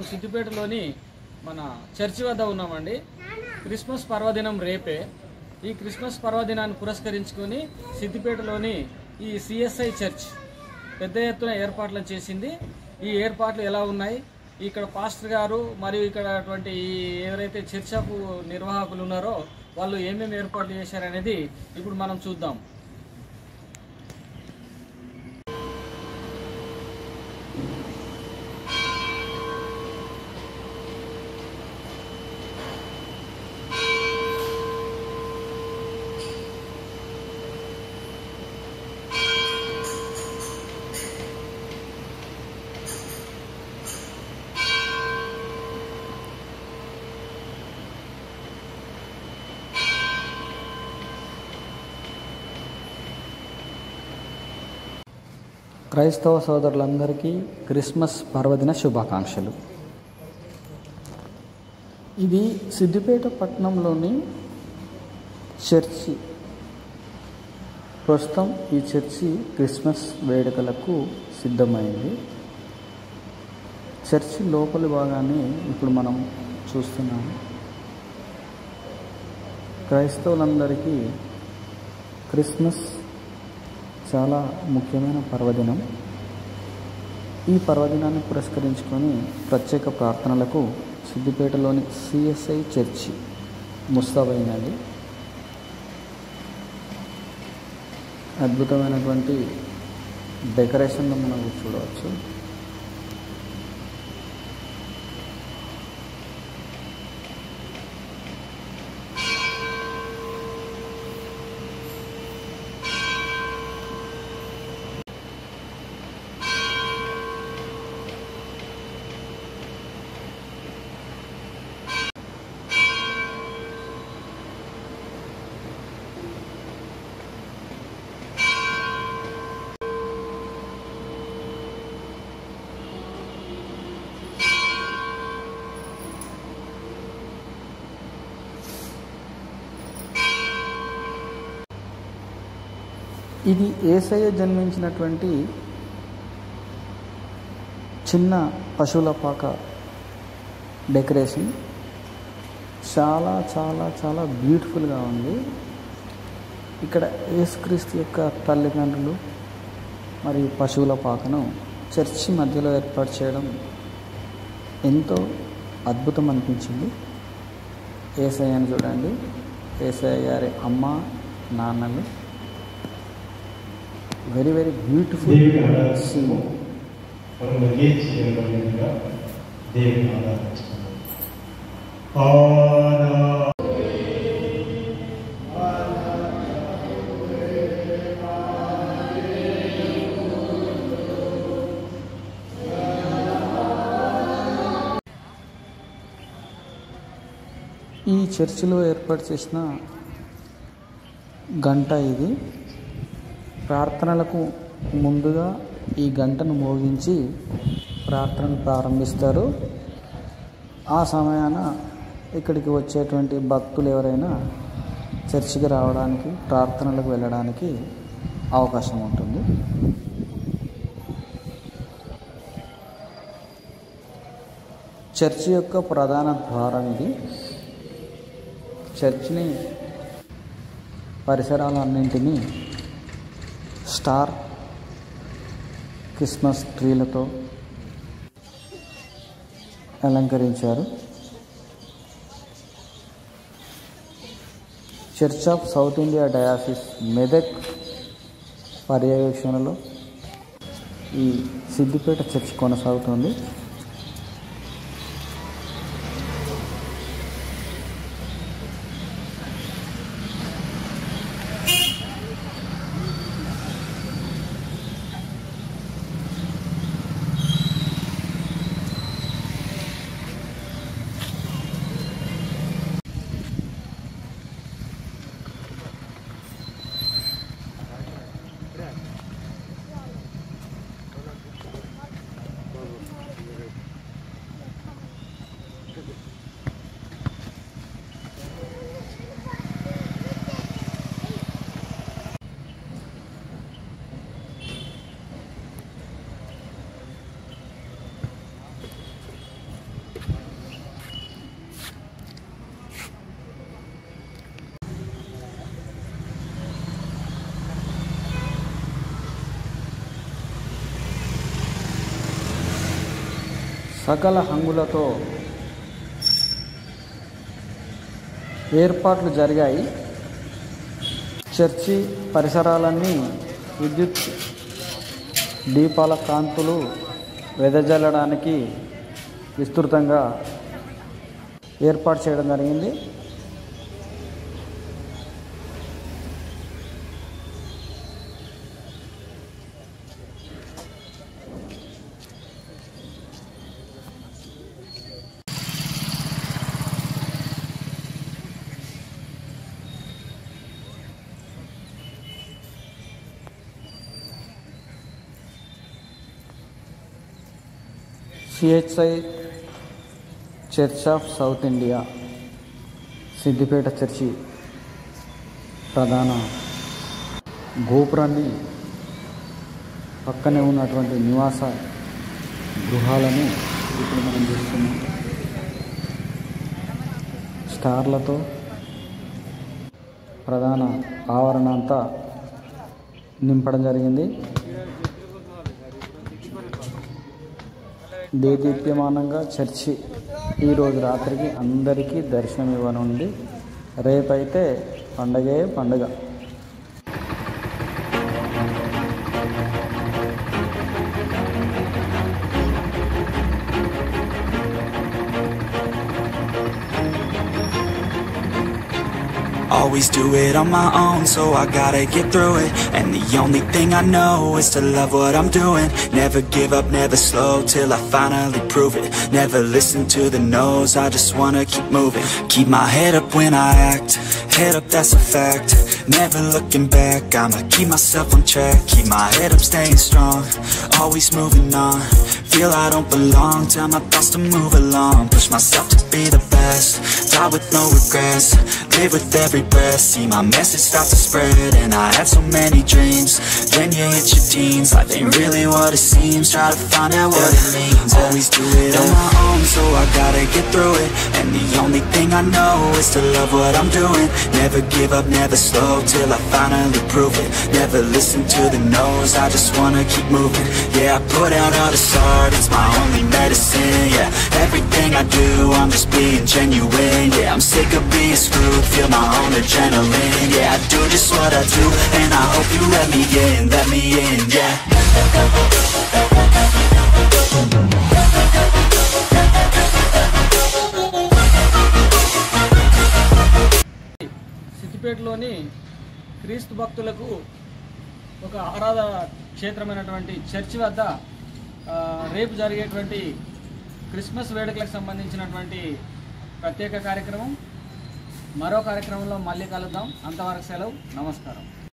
మనం సిద్దిపేటలోని మన చర్చి వద్ద ఉన్నామండి క్రిస్మస్ పర్వదినం రేపే ఈ క్రిస్మస్ పర్వదినాన్ని పురస్కరించుకొని సిద్దిపేటలోని ఈ సిఎస్ఐ చర్చ్ పెద్ద ఎత్తున ఏర్పాట్లను చేసింది ఈ ఏర్పాట్లు ఎలా ఉన్నాయి ఇక్కడ పాస్టర్ గారు మరియు ఇక్కడ అటువంటి ఈ ఎవరైతే చర్చపు నిర్వాహకులు ఉన్నారో వాళ్ళు ఏమేమి ఏర్పాట్లు చేశారనేది ఇప్పుడు మనం చూద్దాం క్రైస్తవ సోదరులందరికీ క్రిస్మస్ పర్వదిన శుభాకాంక్షలు ఇది సిద్దిపేట పట్టణంలోని చర్చి ప్రస్తుతం ఈ చర్చి క్రిస్మస్ వేడుకలకు సిద్ధమైంది చర్చి లోపలి భాగాన్ని ఇప్పుడు మనం చూస్తున్నాము క్రైస్తవులందరికీ క్రిస్మస్ చాలా ముఖ్యమైన పర్వదినం ఈ పర్వదినాన్ని పురస్కరించుకొని ప్రత్యేక ప్రార్థనలకు సిద్దిపేటలోని సిఎస్ఐ చర్చి ముస్తాబైనది అద్భుతమైనటువంటి డెకరేషన్లో మనం చూడవచ్చు ఇది ఏసయ్య జన్మించినటువంటి చిన్న పశువుల పాక డెకరేషన్ చాలా చాలా చాలా బ్యూటిఫుల్గా ఉంది ఇక్కడ యేసుక్రీస్తు యొక్క తల్లిదండ్రులు మరియు పశువుల పాకను చర్చి మధ్యలో ఏర్పాటు చేయడం ఎంతో అద్భుతం అనిపించింది ఏసయ్యని చూడండి ఏసయ్య గారి అమ్మ నాన్నలు వెరీ వెరీ బ్యూటిఫుల్ దేవుని ఆరాధిస్తూ సీన్ మనం గీచి చేయబడినట్టుగా దేవుని ఆరాధించుకున్నాం ఆరా ఈ చర్చిలో ఏర్పాటు చేసిన గంట ఇది ప్రార్థనలకు ముందుగా ఈ గంటను మోగించి ప్రార్థనలు ప్రారంభిస్తారు ఆ సమయాన ఇక్కడికి వచ్చేటువంటి భక్తులు ఎవరైనా చర్చికి రావడానికి ప్రార్థనలకు వెళ్ళడానికి అవకాశం ఉంటుంది చర్చి యొక్క ప్రధాన ద్వారం ఇది చర్చిని పరిసరాలన్నింటినీ స్టార్ క్రిస్మస్ ట్రీలతో అలంకరించారు church of south India diocese Medak పర్యవేక్షణలో ఈ సిద్దిపేట చర్చ్ కొనసాగుతుంది సకల హంగులతో ఏర్పాట్లు జరిగాయి చర్చి పరిసరాలన్నీ విద్యుత్ దీపాల కాంతులు వెదజల్లడానికి విస్తృతంగా ఏర్పాటు చేయడం జరిగింది CHI church of south India Siddipet చర్చి ప్రధాన గోపురాన్ని పక్కనే ఉన్నటువంటి నివాస గృహాలను ఇప్పుడు మనం చూస్తున్నాం స్టార్లతో ప్రధాన ఆవరణ అంతా నింపడం జరిగింది దేదీప్యమానంగా చర్చి ఈరోజు రాత్రికి అందరికీ దర్శనం ఇవ్వనుంది రేపైతే పండగే పండగ Always do it on my own, so I gotta get through it. And the only thing I know is to love what I'm doing. Never give up, never slow till I finally prove it. Never listen to the no's, I just wanna keep moving. Keep my head up when I act, head up, that's a fact. Never looking back, I'ma keep myself on track. Keep my head up, staying strong, always moving on. Feel I don't belong, tell my thoughts to move along. Push myself to be the best, die with no regrets. Live with every breath, see my message start to spread. And I had so many dreams. Then you hit your teens, life ain't really what it seems. Try to find out what it means. Always do it on my own, so I gotta get through it. And the only thing I know is to love what I'm doing. Never give up, never slow till I finally prove it. Never listen to the no's, I just wanna keep moving. Yeah, I put out all this art, it's my only medicine. Yeah, everything I do, I'm just being genuine. Yeah, I'm sick of being screwed, feel my own adrenaline. Yeah, I do just what I do, and I hope you let me in, let me in. Yeah. సిద్దిపేటలోని క్రీస్తు భక్తులకు ఒక ఆరాధన క్షేత్రమైనటువంటి church వద్ద ఆ, రేపు జరిగేటువంటి Christmas వేడుకలకు సంబంధించినటువంటి ప్రత్యేక కార్యక్రమం మరో కార్యక్రమంలో మళ్ళీ కలుద్దాం అంతవరకు సెలవు నమస్కారం